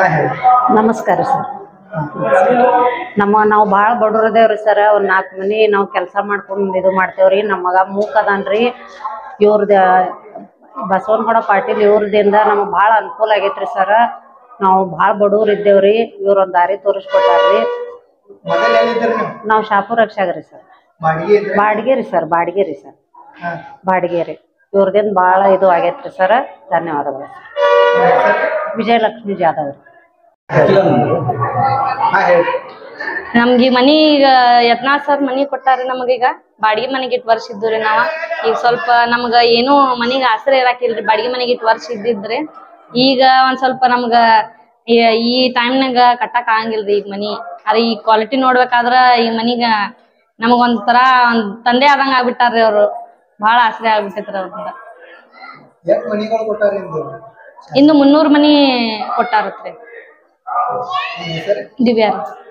ಹಾ ಹೇಳಿ ನಮಸ್ಕಾರ ಸರ್ ನಮ್ಮ ನಾವು ಭಾಳ ಬಡವ್ರದೇವ್ರಿ ಸರ್ ಒಂದು ನಾಲ್ಕು ಮನೆ ನಾವು ಕೆಲಸ ಮಾಡ್ಕೊಂಡು ಇದು ಮಾಡ್ತೇವ್ರಿ ನಮ್ಮ ಮಗ ಮೂಕ್ ಅದಾನ್ರಿ ಇವ್ರದ್ದು ಬಸವನಗೌಡ ಪಾಟೀಲ್ ಇವ್ರದಿಂದ ನಮಗೆ ಭಾಳ ಅನುಕೂಲ ಆಗೈತ್ರಿ ಸರ್ ನಾವು ಭಾಳ ಬಡವ್ರು ಇದ್ದೇವ್ರಿ ಇವ್ರು ಒಂದು ದಾರಿ ತೋರಿಸ್ಕೊಟ್ಟಾರ್ರಿ ಮೊದಲು ಎಲ್ಲಿದ್ರಿ ನೀವು ನಾವು ಶಾಪುರ್ ರಕ್ಷಾಗ್ರಿ ಸರ್ ಬಾಡಿಗೆ ಇದ್ರಿ ಬಾಡಿಗೆ ರೀ ಸರ್ ಬಾಡಿಗೆ ರೀ ಸರ್ ಹಾ ಬಾಡಿಗೆ ರೀ ಇವ್ರದಿಂದ ಭಾಳ ಇದು ಆಗೈತ್ರಿ ಸರ್ ಧನ್ಯವಾದಗಳು ವಿಜಯಲಕ್ಷ್ಮಿ ಜಾಧವ್ ರೀ ಹಾ ಹೇಳಿ ನಮ್ಗೆ ಈ ಮನಿ ಈಗ ಯತ್ನಾಳ್ ಸರ್ ಮನಿ ಕೊಟ್ಟಾರಿ ನಮಗೀಗ ಬಾಡಿಗೆ ಮನೆಗೆ ಇಟ್ಟು ವರ್ಷ ಇದ್ದು ರೀ ನಾವ ಈಗ ಸ್ವಲ್ಪ ನಮ್ಗ ಏನೂ ಮನಿಗೆ ಆಸರೆ ಇರಾಕಿಲ್ರಿ ಬಾಡಿಗೆ ಮನೆಗೆ ಇಟ್ಟು ವರ್ಷ ಇದ್ದಿದ್ರಿ ಈಗ ಒಂದ್ ಸ್ವಲ್ಪ ನಮ್ಗ ಈ- ಈ ಟೈಮ್ನಾಗ ಕಟ್ಟಕ್ ಆಗಂಗಿಲ್ರಿ ಈಗ ಮನಿ ಅದ್ರ ಈ ಕ್ವಾಲಿಟಿ ನೋಡ್ಬೇಕಾದ್ರ ಈ ಮನಿಗ ನಮಗ ಒಂಥರ ಒಂದ್ ತಂದೆ ಆದಂಗ ಆಗ್ಬಿಟ್ಟಾರ್ರಿ ಅವ್ರು ಬಹಳ ಆಸರೆ ಆಗ್ಬಿಟ್ಟೈತ್ರಿ ಅವ್ರಿಂದ ಎಷ್ಟು ಮನಿಗಳು ಕೊಟ್ಟಾರ ನಿಮ್ದು ಇನ್ನು ಮುನ್ನೂರ್ ಮನಿ ಕೊಟ್ಟಾರತ್ರಿ ನಿಮ್ಮ ಹೆಸರು ದಿವ್ಯಾ ರೀ